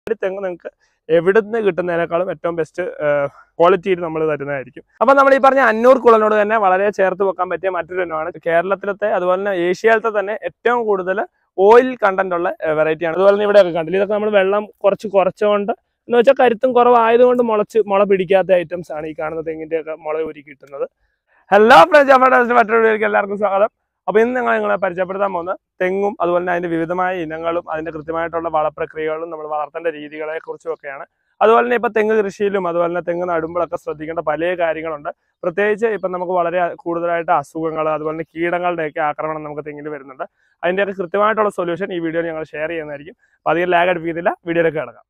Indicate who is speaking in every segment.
Speaker 1: ഒരു തെങ്ങ് നിങ്ങൾക്ക് എവിടുന്ന് കിട്ടുന്നതിനേക്കാളും ഏറ്റവും ബെസ്റ്റ് ക്വാളിറ്റിയിൽ നമ്മൾ തരുന്നതായിരിക്കും അപ്പം നമ്മൾ ഈ പറഞ്ഞ അന്നൂർ കുളനോട് തന്നെ വളരെ ചേർത്ത് വെക്കാൻ പറ്റിയ മറ്റൊരു ഇനമാണ് കേരളത്തിലത്തെ അതുപോലെ തന്നെ ഏഷ്യയിലത്തെ തന്നെ ഏറ്റവും കൂടുതൽ ഓയിൽ കണ്ടന്റ് ഉള്ള വെറൈറ്റിയാണ് അതുപോലെ തന്നെ ഇവിടെയൊക്കെ കണ്ടില്ല ഇതൊക്കെ നമ്മൾ വെള്ളം കുറച്ച് കുറച്ചുകൊണ്ട് എന്ന് വെച്ചാൽ കരുത്തും കുറവായതുകൊണ്ട് മുളച്ച് മുള പിടിക്കാത്ത ഐറ്റംസ് ആണ് ഈ കാണുന്ന തെങ്ങിന്റെ ഒക്കെ മുള ഊരി കിട്ടുന്നത് ഹലോ ഫ്രണ്ട്സ് അപ്പോൾ മറ്റൊരു വീഡിയോയിലേക്ക് എല്ലാവർക്കും സ്വാഗതം അപ്പോൾ ഇന്ന് ഞങ്ങൾ നിങ്ങളെ പരിചയപ്പെടുത്താൻ പോകുന്നത് തെങ്ങും അതുപോലെ തന്നെ അതിന്റെ വിവിധമായ ഇനങ്ങളും അതിന്റെ കൃത്യമായിട്ടുള്ള വളപ്രക്രിയകളും നമ്മൾ വളർത്തേണ്ട രീതികളെ കുറിച്ചും ഒക്കെയാണ് അതുപോലെ തന്നെ ഇപ്പൊ തെങ്ങ് കൃഷിയിലും അതുപോലെ തന്നെ തെങ്ങ് നടുമ്പോഴൊക്കെ ശ്രദ്ധിക്കേണ്ട പല കാര്യങ്ങളുണ്ട് പ്രത്യേകിച്ച് ഇപ്പൊ നമുക്ക് വളരെ കൂടുതലായിട്ട് അസുഖങ്ങൾ അതുപോലെ തന്നെ കീടങ്ങളുടെയൊക്കെ ആക്രമണം നമുക്ക് തെങ്ങിൽ വരുന്നുണ്ട് അതിന്റെയൊക്കെ കൃത്യമായിട്ടുള്ള സൊല്യൂഷൻ ഈ വീഡിയോ ഞങ്ങൾ ഷെയർ ചെയ്യുന്നതായിരിക്കും അപ്പോൾ അധികം ലാഗ് അടുപ്പിക്കുന്നില്ല വീഡിയോയിലേക്ക് കിടക്കാം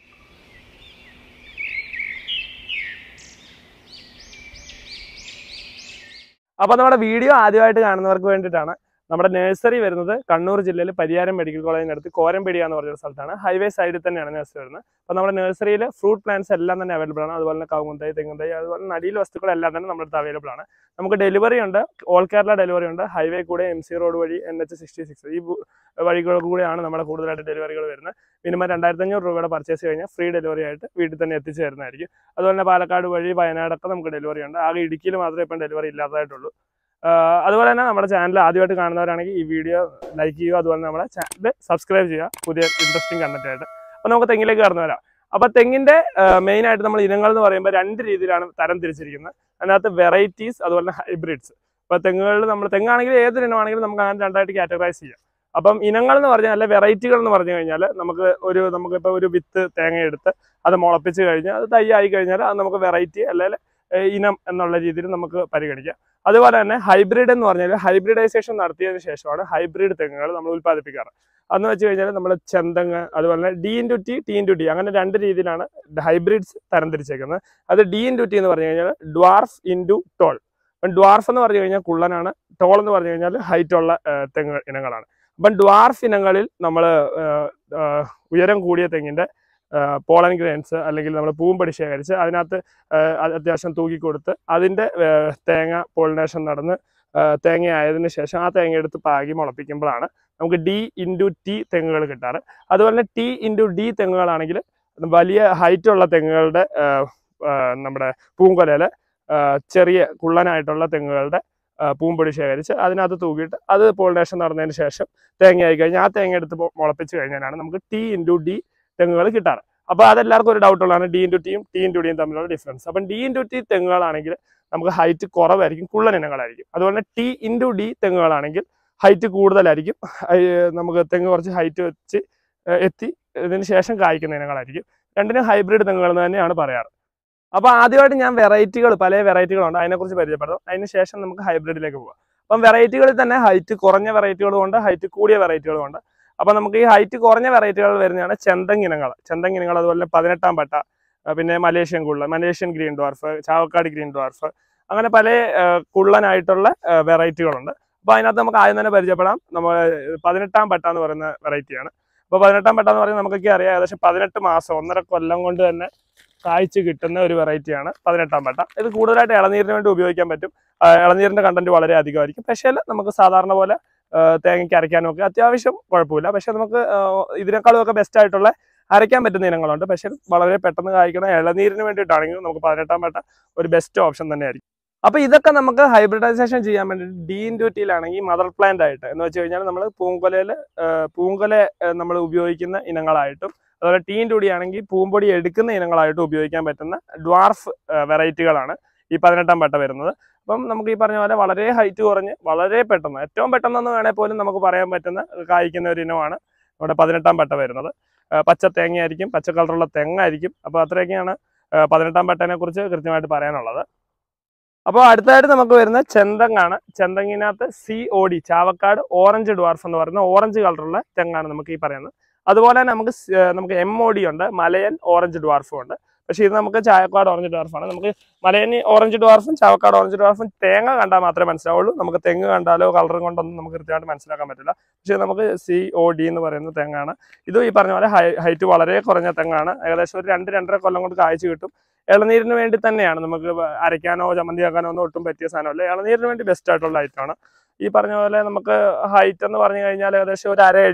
Speaker 1: അപ്പോൾ നമ്മുടെ വീഡിയോ ആദ്യമായിട്ട് കാണുന്നവർക്ക് വേണ്ടിയിട്ടാണ് നമ്മുടെ നഴ്സറി വരുന്നത് കണ്ണൂർ ജില്ലയിൽ പരിയാരം മെഡിക്കൽ കോളേജിനടുത്ത് കോരമ്പേടിയ എന്ന് പറഞ്ഞൊരു സ്ഥലത്താണ് ഹൈവേ സൈഡിൽ തന്നെയാണ് നഴ്സറി വരുന്നത് അപ്പോൾ നമ്മുടെ നഴ്സറിയിൽ ഫ്രൂട്ട് പ്ലാന്റ്സ് എല്ലാം തന്നെ അവൈലബിൾ ആണ് അതുപോലെ തന്നെ കവുങ്ങുന്തൈ തെങ്ങുന്തൈ അതുപോലെ തന്നെ നടിയിൽ വസ്തുക്കളെല്ലാം തന്നെ നമ്മുടെ അടുത്ത് അവൈലബിൾ ആണ് നമുക്ക് ഡെലിവറി ഉണ്ട് ഓൾ കേരള ഡെലിവറി ഉണ്ട് ഹൈവേ കൂടെ എം സി റോഡ് വഴി എൻ എച്ച് സിക്സ്റ്റി സിക്സ് ഈ ബു- വഴികൾ കൂടെയാണ് നമ്മുടെ കൂടുതലായിട്ട് ഡെലിവറികൾ വരുന്നത് മിനിമം രണ്ടായിരത്തി അഞ്ഞൂറ് രൂപയുടെ പർച്ചേസ് കഴിഞ്ഞാൽ ഫ്രീ ഡെലിവറി ആയിട്ട് വീട്ടിൽ തന്നെ എത്തിച്ചു തരുന്നതായിരിക്കും അതുപോലെ തന്നെ പാലക്കാട് വഴി വയനാടൊക്കെ നമുക്ക് ഡെലിവറി ഉണ്ട് ആകെ ഇടുക്കിയിൽ മാത്രമേ ഇപ്പം ഡെലിവറി ഇല്ലാത്തതായിട്ടുള്ളൂ ആഹ് അതുപോലെ തന്നെ നമ്മുടെ ചാനൽ ആദ്യമായിട്ട് കാണുന്നവരാണെങ്കിൽ ഈ വീഡിയോ ലൈക്ക് ചെയ്യുക അതുപോലെ തന്നെ നമ്മുടെ ചാനൽ സബ്സ്ക്രൈബ് ചെയ്യുക പുതിയ ഇൻട്രസ്റ്റിംഗ് കണ്ടന്റ് ആയിട്ട് അപ്പോൾ നമുക്ക് തെങ്ങിലേക്ക് കടന്നു വരാം അപ്പോൾ തെങ്ങിന്റെ മെയിൻ ആയിട്ട് നമ്മൾ ഇനങ്ങൾ എന്ന് പറയുമ്പോൾ രണ്ട് രീതിയിലാണ് തരം തിരിച്ചിരിക്കുന്നത് അതിനകത്ത് വെറൈറ്റീസ് അതുപോലെ തന്നെ ഹൈബ്രിഡ്സ് ഇപ്പോൾ തെങ്ങുകളിൽ നമ്മൾ തെങ്ങാണെങ്കിൽ ഏത് ഇനമാണെങ്കിലും നമുക്ക് അങ്ങനെ രണ്ടായിട്ട് കാറ്റഗറൈസ് ചെയ്യാം അപ്പം ഇനങ്ങൾ എന്ന് പറഞ്ഞാൽ അല്ലെ വെറൈറ്റികൾ എന്ന് പറഞ്ഞു കഴിഞ്ഞാൽ നമുക്ക് ഒരു നമുക്കിപ്പോൾ ഒരു വിത്ത് തേങ്ങ എടുത്ത് അത് മുളപ്പിച്ച് കഴിഞ്ഞാൽ അത് തൈ ആയി കഴിഞ്ഞാൽ അത് നമുക്ക് വെറൈറ്റി അല്ലെങ്കിൽ ഏഹ് ഇനം എന്നുള്ള രീതിയിൽ നമുക്ക് പരിഗണിക്കാം അതുപോലെ തന്നെ ഹൈബ്രിഡ് എന്ന് പറഞ്ഞാൽ ഹൈബ്രിഡൈസേഷൻ നടത്തിയതിനു ശേഷമാണ് ഹൈബ്രിഡ് തെങ്ങുകൾ നമ്മൾ ഉൽപ്പാദിപ്പിക്കാറ് അതെന്ന് വെച്ച് കഴിഞ്ഞാൽ നമ്മൾ ചെന്തങ്ങ് അതുപോലെ തന്നെ D into T T into T അങ്ങനെ രണ്ട് രീതിയിലാണ് ഹൈബ്രിഡ്സ് തരംതിരിച്ചേക്കുന്നത് അത് ഡി ഇൻറ്റു ടി എന്ന് പറഞ്ഞു കഴിഞ്ഞാൽ ഡ്വാർഫ് ഇൻറ്റു ടോൾ ഡ്വാർഫ് എന്ന് പറഞ്ഞു കഴിഞ്ഞാൽ കുള്ളനാണ് ടോൾ എന്ന് പറഞ്ഞു കഴിഞ്ഞാൽ ഹൈറ്റ് ഉള്ള ഏഹ്, തെങ്ങ് ഇനങ്ങളാണ് അപ്പം ഡ്വാർഫ് ഇനങ്ങളിൽ നമ്മൾ ഉയരം കൂടിയ തെങ്ങിന്റെ പോളൻ ഗ്രെയിൻസ് അല്ലെങ്കിൽ നമ്മൾ പൂമ്പടി ശേഖരിച്ച് അതിനകത്ത് ഏഹ്, അത് അത്യാവശ്യം തൂക്കി കൊടുത്ത് അതിന്റെ ഏഹ്, തേങ്ങ പോളിനേഷൻ നടന്ന് ഏഹ്, തേങ്ങ ആയതിനു ശേഷം ആ തേങ്ങ എടുത്ത് പാകി മുളപ്പിക്കുമ്പോഴാണ് നമുക്ക് ഡി ഇൻറ്റു ടി തെങ്ങുകൾ കിട്ടാറ് അതുപോലെ തന്നെ ടി ഇൻറ്റു ഡി തെങ്ങുകളാണെങ്കിൽ വലിയ ഹൈറ്റ് ഉള്ള തെങ്ങുകളുടെ ഏഹ്, ഏഹ്, നമ്മുടെ പൂങ്കൊലയില് ഏഹ്, ചെറിയ കുള്ളനായിട്ടുള്ള തെങ്ങുകളുടെ ഏഹ്, പൂമ്പൊടി ശേഖരിച്ച് അതിനകത്ത് തൂക്കിയിട്ട് അത് പോളിനേഷൻ നടന്നതിന് ശേഷം തേങ്ങയായി കഴിഞ്ഞാൽ ആ തേങ്ങ എടുത്ത് പൊ- മുളപ്പിച്ച് കഴിഞ്ഞാലാണ് നമുക്ക് ടി ഇൻറ്റു ഡി തെങ്ങുകൾ കിട്ടാറ് അപ്പോൾ അതെല്ലാവർക്കും ഒരു ഡൗട്ട് ഉള്ളതാണ് ഡി ഇൻറ്റു ടിയും ടി ഇൻറ്റു ഡിയും തമ്മിലുള്ള ഡിഫറൻസ് അപ്പം ഡി ഇൻറ്റു ടി തെങ്ങുകളാണെങ്കിൽ നമുക്ക് ഹൈറ്റ് കുറവായിരിക്കും കുള്ളൻ ഇനങ്ങളായിരിക്കും അതുപോലെ തന്നെ ടി ഇൻറ്റു ഡി തെങ്ങുകളാണെങ്കിൽ ഹൈറ്റ് കൂടുതലായിരിക്കും ഹൈ- നമുക്ക് തെങ്ങ് കുറച്ച് ഹൈറ്റ് വെച്ച് ഏഹ് എത്തി ഇതിന് ശേഷം കായ്ക്കുന്ന ഇനങ്ങളായിരിക്കും രണ്ടിനും ഹൈബ്രിഡ് തെങ്ങുകൾ എന്ന് തന്നെയാണ് പറയാറ് അപ്പോൾ ആദ്യമായിട്ട് ഞാൻ വെറൈറ്റികൾ പല വെറൈറ്റികളുണ്ട് അതിനെക്കുറിച്ച് പരിചയപ്പെടുത്തും അതിന് ശേഷം നമുക്ക് ഹൈബ്രിഡിലേക്ക് പോകാം അപ്പം വെറൈറ്റികളിൽ തന്നെ ഹൈറ്റ് കുറഞ്ഞ വെറൈറ്റികളും ഉണ്ട് ഹൈറ്റ് കൂടിയ വെറൈറ്റികളും ഉണ്ട് അപ്പം നമുക്ക് ഈ ഹൈറ്റ് കുറഞ്ഞ വെറൈറ്റികൾ വരുന്നതാണ് ചെന്തങ്ങിനങ്ങൾ ചെന്തങ്ങിനങ്ങൾ അതുപോലെ തന്നെ പതിനെട്ടാം പട്ട ആ, പിന്നെ മലേഷ്യൻ കുള്ളൻ Malaysian green dwarf Chavakkad green dwarf അങ്ങനെ പല ആ, കുള്ളനായിട്ടുള്ള വെറൈറ്റികളുണ്ട് അപ്പോൾ അതിനകത്ത് നമുക്ക് ആദ്യം തന്നെ പരിചയപ്പെടാം നമ്മൾ പതിനെട്ടാം പട്ട എന്ന് പറയുന്ന വെറൈറ്റിയാണ് അപ്പോൾ പതിനെട്ടാം പട്ട എന്ന് പറയുന്നത് നമുക്കൊക്കെ അറിയാം ഏകദേശം പതിനെട്ട് മാസം ഒന്നര കൊല്ലം കൊണ്ട് തന്നെ കായ്ച്ച് കിട്ടുന്ന ഒരു വെറൈറ്റിയാണ് പതിനെട്ടാം പട്ട ഇത് കൂടുതലായിട്ട് ഇളനീരിന് വേണ്ടി ഉപയോഗിക്കാൻ പറ്റും ആ, ഇളനീരിന്റെ കണ്ടന്റ് വളരെ അധികമായിരിക്കും പക്ഷേ നമുക്ക് സാധാരണ പോലെ ആ, തേങ്ങയ്ക്ക് അരയ്ക്കാനും ഒക്കെ അത്യാവശ്യം കുഴപ്പമില്ല പക്ഷെ നമുക്ക് ആ, ഇതിനേക്കാളും ഒക്കെ ബെസ്റ്റ് ആയിട്ടുള്ള അരയ്ക്കാൻ പറ്റുന്ന ഇനങ്ങളുണ്ട് പക്ഷെ വളരെ പെട്ടെന്ന് കായ്ക്കണ ഇളനീരിന് വേണ്ടിയിട്ടാണെങ്കിൽ നമുക്ക് പതിനെട്ടാം പട്ട ഒരു ബെസ്റ്റ് ഓപ്ഷൻ തന്നെയായിരിക്കും അപ്പൊ ഇതൊക്കെ നമുക്ക് ഹൈബ്രിഡൈസേഷൻ ചെയ്യാൻ വേണ്ടി ഡി ഇൻഡ്യൂറ്റിയിലാണെങ്കിൽ മദർ പ്ലാന്റ് ആയിട്ട് എന്ന് വെച്ച് കഴിഞ്ഞാൽ നമ്മൾ പൂങ്കൊലയിൽ പൂങ്കൊല നമ്മൾ ഉപയോഗിക്കുന്ന ഇനങ്ങളായിട്ടും അതുപോലെ ടീൻ ടൂടി ആണെങ്കിൽ പൂമ്പൊടി എടുക്കുന്ന ഇനങ്ങളായിട്ടും ഉപയോഗിക്കാൻ പറ്റുന്ന ഡ്വാർഫ് വെറൈറ്റികളാണ് ഈ പതിനെട്ടാം പട്ട വരുന്നത് അപ്പം നമുക്ക് ഈ പറഞ്ഞ പോലെ വളരെ ഹൈറ്റ് കുറഞ്ഞ് വളരെ പെട്ടെന്ന് ഏറ്റവും പെട്ടെന്നെന്ന് വേണേൽ പോലും നമുക്ക് പറയാൻ പറ്റുന്ന കായ്ക്കുന്ന ഒരു ഇനമാണ് നമ്മുടെ പതിനെട്ടാം പട്ട വരുന്നത് ആ, പച്ച തേങ്ങയായിരിക്കും പച്ച കളറുള്ള തെങ്ങായിരിക്കും അപ്പോൾ അത്രയൊക്കെയാണ് ആ, പതിനെട്ടാം പട്ടനെ കുറിച്ച് കൃത്യമായിട്ട് പറയാനുള്ളത് അപ്പോൾ അടുത്തായിട്ട് നമുക്ക് വരുന്ന ചെന്തങ്ങാണ് ചെന്തങ്ങിനകത്ത് C O D Chavakkad orange dwarf എന്ന് പറയുന്ന ഓറഞ്ച് കളറുള്ള തെങ്ങാണ് നമുക്ക് ഈ പറയുന്നത് അതുപോലെ തന്നെ നമുക്ക് സ്- ഏർ നമുക്ക് എം ഒ ഡി ഉണ്ട് മലയൻ ഓറഞ്ച് ഡ്വാർഫും ഉണ്ട് പക്ഷേ ഇത് നമുക്ക് ചാവക്കാട് ഓറഞ്ച് ഡ്വാർഫാണ് നമുക്ക് മലയൻ ഓറഞ്ച് ഡ്വാർഫും ചാവക്കാട് ഓറഞ്ച് ഡ്വാർഫും തേങ്ങ കണ്ടാൽ മാത്രമേ മനസ്സിലാവുള്ളൂ നമുക്ക് തെങ്ങ് കണ്ടാലോ കളറും കൊണ്ടൊന്നും നമുക്ക് കൃത്യമായിട്ട് മനസ്സിലാക്കാൻ പറ്റില്ല പക്ഷേ നമുക്ക് സി ഒ ഡി എന്ന് പറയുന്ന തെങ്ങാണ് ഇതും ഈ പറഞ്ഞ പോലെ ഹൈ ഹൈറ്റ് വളരെ കുറഞ്ഞ തെങ്ങാണ് ഏകദേശം ഒരു രണ്ട് രണ്ടര കൊല്ലം കൊണ്ട് കായ്ച്ചു കിട്ടും ഇളനീരിന് വേണ്ടി തന്നെയാണ് നമുക്ക് അരയ്ക്കാനോ ചമ്മന്തിയാക്കാനോ ഒന്നും ഒട്ടും പറ്റിയ സാധനമല്ല ഇളനീരിന് വേണ്ടി ബെസ്റ്റ് ആയിട്ടുള്ള ഐറ്റമാണ് ഈ പറഞ്ഞ പോലെ നമുക്ക് ഹൈറ്റ് എന്ന് പറഞ്ഞു കഴിഞ്ഞാൽ ഏകദേശം ഒരു അര അടി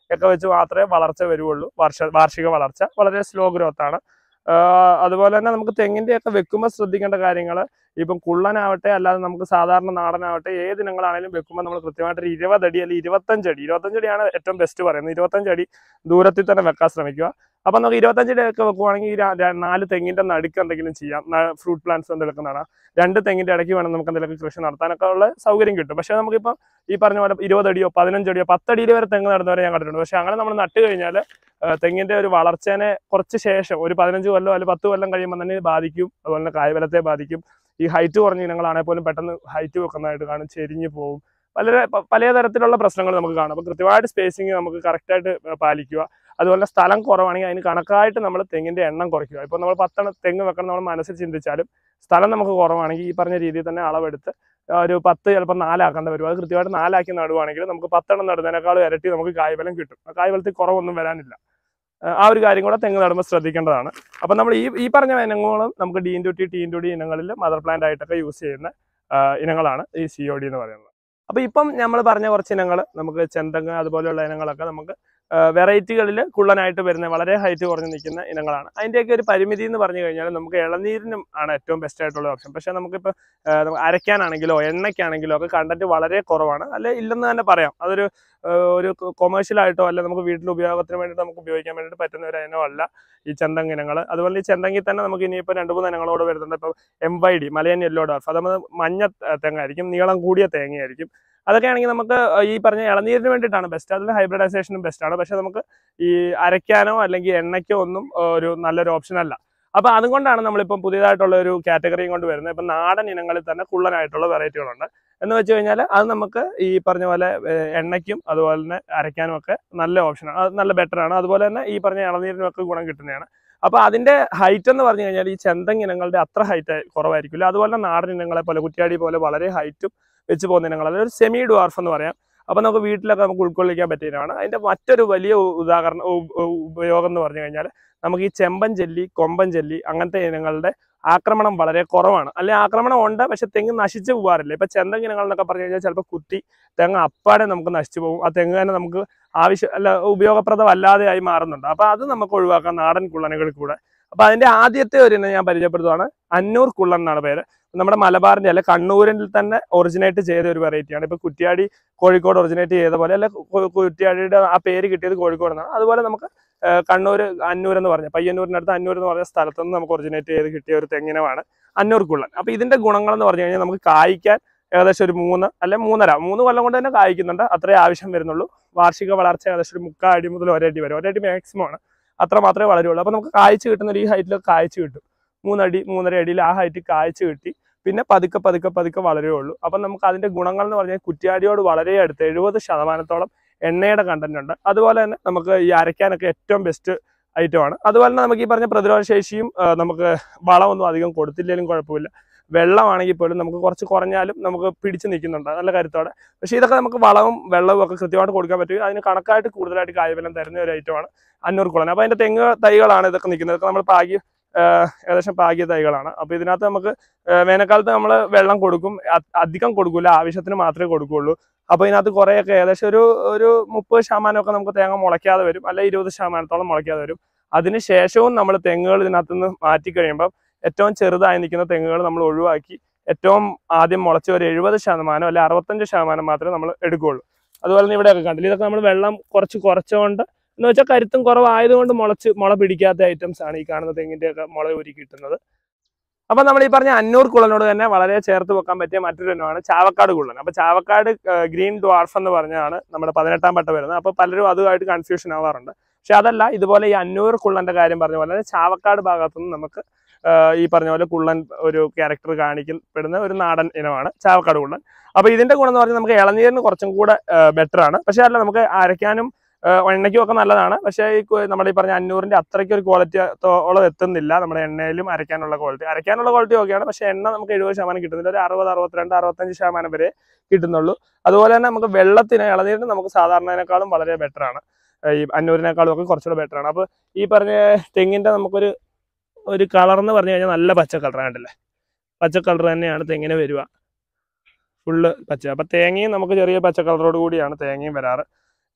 Speaker 1: ഒക്കെ വെച്ച് മാത്രമേ വളർച്ച വരുവുള്ളൂ വർഷ വാർഷിക വളർച്ച വളരെ സ്ലോ ഗ്രോത്ത് ആണ് ആഹ് അതുപോലെ തന്നെ നമുക്ക് തെങ്ങിന്റെ ഒക്കെ വെക്കുമ്പോൾ ശ്രദ്ധിക്കേണ്ട കാര്യങ്ങൾ ഇപ്പം കുള്ളനാവട്ടെ അല്ലാതെ നമുക്ക് സാധാരണ നാടനാവട്ടെ ഏത് ഇനങ്ങളാണെങ്കിലും വെക്കുമ്പോൾ നമ്മൾ കൃത്യമായിട്ട് ഒരു ഇരുപതടി അല്ലെങ്കിൽ ഇരുപത്തഞ്ചടി ഇരുപത്തഞ്ചടിയാണ് ഏറ്റവും ബെസ്റ്റ് പറയുന്നത് ഇരുപത്തഞ്ചടി ദൂരത്തിൽ തന്നെ വെക്കാൻ ശ്രമിക്കുക അപ്പം നമുക്ക് ഇരുപത്തഞ്ചടി ഒക്കെ വെക്കുവാണെങ്കിൽ ഈ ര- ര- നാല് തെങ്ങിന്റെ നടുക്ക് എന്തെങ്കിലും ചെയ്യാം ഫ്രൂട്ട് പ്ലാന്റ്സ് എന്തെങ്കിലും നടാം രണ്ട് തെങ്ങിന്റെ ഇടയ്ക്ക് വേണം നമുക്ക് എന്തെങ്കിലും കൃഷി നടത്താനൊക്കെ ഉള്ള സൗകര്യം കിട്ടും പക്ഷേ നമുക്കിപ്പം ഈ പറഞ്ഞ പോലെ ഇരുപതടിയോ പതിനഞ്ചടിയോ പത്തടിയിൽ വരെ തെങ്ങ് നടുന്നവരെ ഞാൻ കണ്ടിട്ടുണ്ട് പക്ഷേ അങ്ങനെ നമ്മൾ നട്ട് കഴിഞ്ഞാൽ തെങ്ങിന്റെ ഒരു വളർച്ചേനെ കുറച്ച് ശേഷം ഒരു പതിനഞ്ച് കൊല്ലം അല്ലെങ്കിൽ പത്ത് കൊല്ലം കഴിയുമ്പോൾ തന്നെ ഇത് ബാധിക്കും അതുപോലെ തന്നെ കായ്ഫലത്തെ ബാധിക്കും ഈ ഹൈറ്റ് കുറഞ്ഞ ഇനങ്ങളാണെങ്കിൽ പോലും പെട്ടെന്ന് ഹൈറ്റ് വെക്കുന്നതായിട്ട് കാണും ചെരിഞ്ഞു പോകും വളരെ പ- പല തരത്തിലുള്ള പ്രശ്നങ്ങൾ നമുക്ക് കാണും അപ്പോൾ കൃത്യമായിട്ട് സ്പേസിങ് നമുക്ക് കറക്റ്റായിട്ട് പാലിക്കുക അതുപോലെ തന്നെ സ്ഥലം കുറവാണെങ്കിൽ അതിന് കണക്കായിട്ട് നമ്മൾ തെങ്ങിന്റെ എണ്ണം കുറയ്ക്കുക ഇപ്പോൾ നമ്മൾ പത്തെണ്ണം തെങ്ങ് വെക്കണം നമ്മൾ മനസ്സിൽ ചിന്തിച്ചാലും സ്ഥലം നമുക്ക് കുറവാണെങ്കിൽ ഈ പറഞ്ഞ രീതിയിൽ തന്നെ അളവെടുത്ത് ആ ഒരു പത്ത് ചിലപ്പോൾ നാലാക്കേണ്ട വരും അത് കൃത്യമായിട്ട് നാലാക്കി നടുവാണെങ്കിൽ നമുക്ക് പത്തെണ്ണം നടുന്നതിനേക്കാളും ഇരട്ടി നമുക്ക് കായ്ഫലം കിട്ടും ആ കായ്ഫലത്തിൽ കുറവൊന്നും വരാനില്ല ആ, ആ ഒരു കാര്യം കൂടെ തെങ്ങ് നടുമ്പോൾ ശ്രദ്ധിക്കേണ്ടതാണ് അപ്പം നമ്മൾ ഈ ഈ പറഞ്ഞ ഇനങ്ങളും നമുക്ക് D into T T into D ഇനങ്ങളിൽ മദർ പ്ലാന്റ് ആയിട്ടൊക്കെ യൂസ് ചെയ്യുന്ന ആ, ഇനങ്ങളാണ് ഈ സി ഒ ഡി എന്ന് പറയുന്നത് അപ്പോൾ ഇപ്പം നമ്മൾ പറഞ്ഞ കുറച്ച് ഇനങ്ങൾ നമുക്ക് ചെന്തങ്ങ് അതുപോലെയുള്ള ഇനങ്ങളൊക്കെ നമുക്ക് വെറൈറ്റികളിൽ കുള്ളനായിട്ട് വരുന്ന വളരെ ഹൈറ്റ് കുറഞ്ഞ് നിൽക്കുന്ന ഇനങ്ങളാണ് അതിൻ്റെയൊക്കെ ഒരു പരിമിതി എന്ന് പറഞ്ഞു കഴിഞ്ഞാൽ നമുക്ക് ഇളനീരിനും ആണ് ഏറ്റവും ബെസ്റ്റ് ആയിട്ടുള്ള ഓപ്ഷൻ പക്ഷേ നമുക്കിപ്പോൾ നമുക്ക് അരയ്ക്കാനാണെങ്കിലോ എണ്ണയ്ക്കാണെങ്കിലോ ഒക്കെ കണ്ടന്റ് വളരെ കുറവാണ് അല്ലെ ഇല്ലെന്ന് തന്നെ പറയാം അതൊരു ആ, ഒരു കൊമേഴ്ഷ്യൽ ആയിട്ടോ അല്ലെ നമുക്ക് വീട്ടിൽ ഉപയോഗത്തിന് വേണ്ടിയിട്ട് നമുക്ക് ഉപയോഗിക്കാൻ വേണ്ടിയിട്ട് പറ്റുന്ന ഒരു ഇനമല്ല ഈ ചെന്തങ് ഇനങ്ങൾ അതുപോലെ ഈ ചെന്തങ്കിൽ തന്നെ നമുക്ക് ഇനിയിപ്പോൾ രണ്ട് മൂന്ന് ഇനങ്ങളോട് വരുന്നുണ്ട് ഇപ്പോൾ M Y D Malayan yellow dwarf അത് നമ്മൾ മഞ്ഞ ത- തെങ്ങായിരിക്കും നീളം കൂടിയ തേങ്ങയായിരിക്കും അതൊക്കെ ആണെങ്കിൽ നമുക്ക് ഈ പറഞ്ഞ ഇളനീരിന് വേണ്ടിയിട്ടാണ് ബെസ്റ്റ് അതിൽ ഹൈബ്രിഡൈസേഷനും ബെസ്റ്റാണ് പക്ഷെ നമുക്ക് ഈ അരയ്ക്കാനോ അല്ലെങ്കിൽ എണ്ണയ്ക്കോ ഒന്നും ആ, ഒരു നല്ലൊരു ഓപ്ഷൻ അല്ല അപ്പൊ അതുകൊണ്ടാണ് നമ്മളിപ്പം പുതിയതായിട്ടുള്ള ഒരു കാറ്റഗറിയും കൊണ്ട് വരുന്നത് ഇപ്പം നാടൻ ഇനങ്ങളിൽ തന്നെ കുള്ളനായിട്ടുള്ള വെറൈറ്റികളുണ്ട് എന്ന് വെച്ച് കഴിഞ്ഞാൽ അത് നമുക്ക് ഈ പറഞ്ഞ പോലെ ഏഹ്, എണ്ണയ്ക്കും അതുപോലെ തന്നെ അരയ്ക്കാനും ഒക്കെ നല്ല ഓപ്ഷനാണ് അത് നല്ല ബെറ്റർ ആണ് അതുപോലെ തന്നെ ഈ പറഞ്ഞ ഇളനീരിനും ഒക്കെ ഗുണം കിട്ടുന്നതാണ് അപ്പൊ അതിന്റെ ഹൈറ്റ് എന്ന് പറഞ്ഞു കഴിഞ്ഞാൽ ഈ ചെന്തങ് ഇനങ്ങളുടെ അത്ര ഹൈറ്റ് കുറവായിരിക്കില്ല അതുപോലെ തന്നെ നാടൻ ഇനങ്ങളെ പോലെ കുറ്റിയാടി പോലെ വളരെ ഹൈറ്റും വെച്ച് പോകുന്ന ഇനങ്ങൾ അതൊരു സെമി ഡ്വാർഫ് എന്ന് പറയാം അപ്പൊ നമുക്ക് വീട്ടിലൊക്കെ നമുക്ക് ഉൾക്കൊള്ളിക്കാൻ പറ്റിയതാണ് അതിന്റെ മറ്റൊരു വലിയ ഉ- ഉദാഹരണം ഉ- ഉ- ഉപയോഗം എന്ന് പറഞ്ഞു കഴിഞ്ഞാൽ നമുക്ക് ഈ ചെമ്പൻ ജെല്ലി കൊമ്പൻ ജെല്ലി അങ്ങനത്തെ ഇനങ്ങളുടെ ആക്രമണം വളരെ കുറവാണ് അല്ലെ ആക്രമണം ഉണ്ട് പക്ഷെ തെങ്ങ് നശിച്ചു പോകാറില്ല ഇപ്പൊ ചെന്തങ് ഇനങ്ങൾ എന്നൊക്കെ പറഞ്ഞു കഴിഞ്ഞാൽ ചിലപ്പോൾ കുത്തി തെങ്ങ് അപ്പാടെ നമുക്ക് നശിച്ചു പോകും ആ തെങ്ങ് തന്നെ നമുക്ക് ആവശ്യം അല്ല ഉപയോഗപ്രദമല്ലാതെ ആയി മാറുന്നുണ്ട് അപ്പൊ അത് നമുക്ക് ഒഴിവാക്കാം നാടൻ കുള്ളനുകളിൽ കൂടെ അപ്പൊ അതിന്റെ ആദ്യത്തെ ഒരു ഇനം ഞാൻ പരിചയപ്പെടുത്തുവാണ് അന്നൂർ കുള്ളൻ എന്നാണ് പേര് നമ്മുടെ മലബാറിന്റെ അല്ലെ കണ്ണൂരിൽ തന്നെ ഒറിജിനേറ്റ് ചെയ്ത ഒരു വെറൈറ്റിയാണ് ഇപ്പൊ കുറ്റിയാടി കോഴിക്കോട് ഒറിജിനേറ്റ് ചെയ്ത പോലെ അല്ലെ കു- കുറ്റിയാടിയുടെ ആ പേര് കിട്ടിയത് കോഴിക്കോട് നിന്നാണ് അതുപോലെ നമുക്ക് ആ, കണ്ണൂർ അന്നൂർ എന്ന് പറഞ്ഞ പയ്യന്നൂരിനടുത്ത് അന്നൂർ എന്ന് പറഞ്ഞ സ്ഥലത്ത് നിന്ന് നമുക്ക് ഒറിജിനേറ്റ് ചെയ്ത് കിട്ടിയ ഒരു തെങ്ങിനമാണ് അന്നൂർ കുള്ളൻ അപ്പൊ ഇതിന്റെ ഗുണങ്ങൾ എന്ന് പറഞ്ഞു കഴിഞ്ഞാൽ നമുക്ക് കായ്ക്കാൻ ഏകദേശം ഒരു മൂന്ന് അല്ലെ മൂന്നര മൂന്ന് കൊല്ലം കൊണ്ട് തന്നെ കായ്ക്കുന്നുണ്ട് അത്രേ ആവശ്യം വരുന്നുള്ളൂ വാർഷിക വളർച്ച ഏകദേശം ഒരു മുക്കാൽ അടി മുതൽ ഒരടി വരെ ഒരടി മാക്സിമം ആണ് അത്ര മാത്രമേ വളരുള്ളൂ അപ്പൊ നമുക്ക് കായ്ച്ച് കിട്ടുന്ന ഒരു ഈ ഹൈറ്റിൽ കായ്ച്ച് കിട്ടും മൂന്നടി മൂന്നര അടിയിൽ ആ ഹൈറ്റ് കായ്ച്ച് കിട്ടി പിന്നെ പതുക്കെ പതുക്കെ പതുക്കെ വളരുകയുള്ളൂ അപ്പം നമുക്ക് അതിന്റെ ഗുണങ്ങൾ എന്ന് പറഞ്ഞാൽ കുറ്റിയാടിയോട് വളരെ അടുത്ത് എഴുപത് ശതമാനത്തോളം എണ്ണയുടെ കണ്ടന്റ് ഉണ്ട് അതുപോലെ തന്നെ നമുക്ക് ഈ അരയ്ക്കാനൊക്കെ ഏറ്റവും ബെസ്റ്റ് ഐറ്റമാണ് അതുപോലെ തന്നെ നമുക്ക് ഈ പറഞ്ഞ പ്രതിരോധ ശേഷിയും ആ, നമുക്ക് വളമൊന്നും അധികം കൊടുത്തില്ലെങ്കിലും കുഴപ്പമില്ല വെള്ളമാണെങ്കിൽ പോലും നമുക്ക് കുറച്ച് കുറഞ്ഞാലും നമുക്ക് പിടിച്ചു നിൽക്കുന്നുണ്ട് നല്ല കരുത്തോടെ പക്ഷേ ഇതൊക്കെ നമുക്ക് വളവും വെള്ളവും ഒക്കെ കൃത്യമായിട്ട് കൊടുക്കാൻ പറ്റും അതിന് കണക്കായിട്ട് കൂടുതലായിട്ട് കായ്ഫലം തരുന്ന ഒരു ഐറ്റമാണ് അന്നൂർ കുളൻ അപ്പോൾ അതിന്റെ തെങ്ങ് തൈകളാണ് ഇതൊക്കെ നിൽക്കുന്നത് ഇതൊക്കെ നമ്മൾ പാകി ആ, ഏകദേശം പാകിയ തൈകളാണ് അപ്പോൾ ഇതിനകത്ത് നമുക്ക് ആ, വേനൽക്കാലത്ത് നമ്മൾ വെള്ളം കൊടുക്കും അ- അധികം കൊടുക്കില്ല ആവശ്യത്തിന് മാത്രമേ കൊടുക്കുകയുള്ളൂ അപ്പോൾ ഇതിനകത്ത് കുറേയൊക്കെ ഏകദേശം ഒരു ഒരു മുപ്പത് ശതമാനമൊക്കെ നമുക്ക് തേങ്ങ മുളയ്ക്കാതെ വരും അല്ലെ ഇരുപത് ശതമാനത്തോളം മുളയ്ക്കാതെ വരും അതിന് ശേഷവും നമ്മൾ തെങ്ങുകൾ ഇതിനകത്ത് നിന്ന് മാറ്റി കഴിയുമ്പോൾ ഏറ്റവും ചെറുതായി നിൽക്കുന്ന തെങ്ങുകൾ നമ്മൾ ഒഴിവാക്കി ഏറ്റവും ആദ്യം മുളച്ച് ഒരു എഴുപത് ശതമാനം അല്ലെ അറുപത്തഞ്ച് ശതമാനം മാത്രമേ നമ്മൾ എടുക്കുകയുള്ളൂ അതുപോലെ തന്നെ ഇവിടെയൊക്കെ കണ്ടില്ല ഇതൊക്കെ നമ്മൾ വെള്ളം കുറച്ച് കുറച്ചുകൊണ്ട് എന്ന് വെച്ചാൽ കരുത്തും കുറവായതുകൊണ്ട് മുളച്ച് മുള പിടിക്കാത്ത ഐറ്റംസ് ആണ് ഈ കാണുന്ന തെങ്ങിന്റെ ഒക്കെ മുള ഊരി കിട്ടുന്നത് അപ്പൊ നമ്മൾ ഈ പറഞ്ഞ അന്നൂർ കുള്ളനോട് തന്നെ വളരെ ചേർത്ത് വെക്കാൻ പറ്റിയ മറ്റൊരു ഇനമാണ് ചാവക്കാട് കുള്ളൻ അപ്പൊ ചാവക്കാട് ഗ്രീൻ ഡ്വാർഫ് എന്ന് പറഞ്ഞാണ് നമ്മുടെ പതിനെട്ടാം പട്ട വരുന്നത് അപ്പൊ പലരും അതുമായിട്ട് കൺഫ്യൂഷൻ ആവാറുണ്ട് പക്ഷെ അതല്ല ഇതുപോലെ ഈ അന്നൂർ കുള്ളന്റെ കാര്യം പറഞ്ഞ പോലെ തന്നെ ചാവക്കാട് ഭാഗത്തുനിന്ന് നമുക്ക് ആ, ഈ പറഞ്ഞ പോലെ കുള്ളൻ ഒരു ക്യാരക്ടർ കാണിക്കപ്പെടുന്ന ഒരു നാടൻ ഇനമാണ് ചാവക്കാട് കുള്ളൻ അപ്പൊ ഇതിന്റെ ഗുണം എന്ന് പറഞ്ഞാൽ നമുക്ക് ഇളനീരിന് കുറച്ചും കൂടെ ബെറ്റർ ആണ് പക്ഷെ അല്ല നമുക്ക് അരയ്ക്കാനും ആ, എണ്ണയ്ക്കും ഒക്കെ നല്ലതാണ് പക്ഷേ ഈ കു- നമ്മുടെ ഈ പറഞ്ഞ അഞ്ഞൂറിന്റെ അത്രയ്ക്ക് ഒരു ക്വാളിറ്റി ഓളം എത്തുന്നില്ല നമ്മുടെ എണ്ണയിലും അരയ്ക്കാനുള്ള ക്വാളിറ്റി അരയ്ക്കാനുള്ള ക്വാളിറ്റി ഓക്കെയാണ് പക്ഷേ എണ്ണ നമുക്ക് എഴുപത് ശതമാനം കിട്ടുന്നില്ല ഒരു അറുപത് അറുപത്തിരണ്ട് അറുപത്തഞ്ച് ശതമാനം വരെ കിട്ടുന്നുള്ളൂ അതുപോലെ തന്നെ നമുക്ക് വെള്ളത്തിന് ഇളനീരിന് നമുക്ക് സാധാരണതിനേക്കാളും വളരെ ബെറ്റർ ആണ് ആ, ഈ അഞ്ഞൂറിനേക്കാളും ഒക്കെ കുറച്ചുകൂടെ ബെറ്റർ ആണ് അപ്പോൾ ഈ പറഞ്ഞ തെങ്ങിന്റെ നമുക്കൊരു ഒരു കളർ എന്ന് പറഞ്ഞു കഴിഞ്ഞാൽ നല്ല പച്ച കളർ കണ്ടില്ലേ പച്ച കളർ തന്നെയാണ് തെങ്ങിന് വരിക ഫുള്ള് പച്ച അപ്പം തേങ്ങയും നമുക്ക് ചെറിയ പച്ച കളറോട് കൂടിയാണ് തേങ്ങയും വരാറ്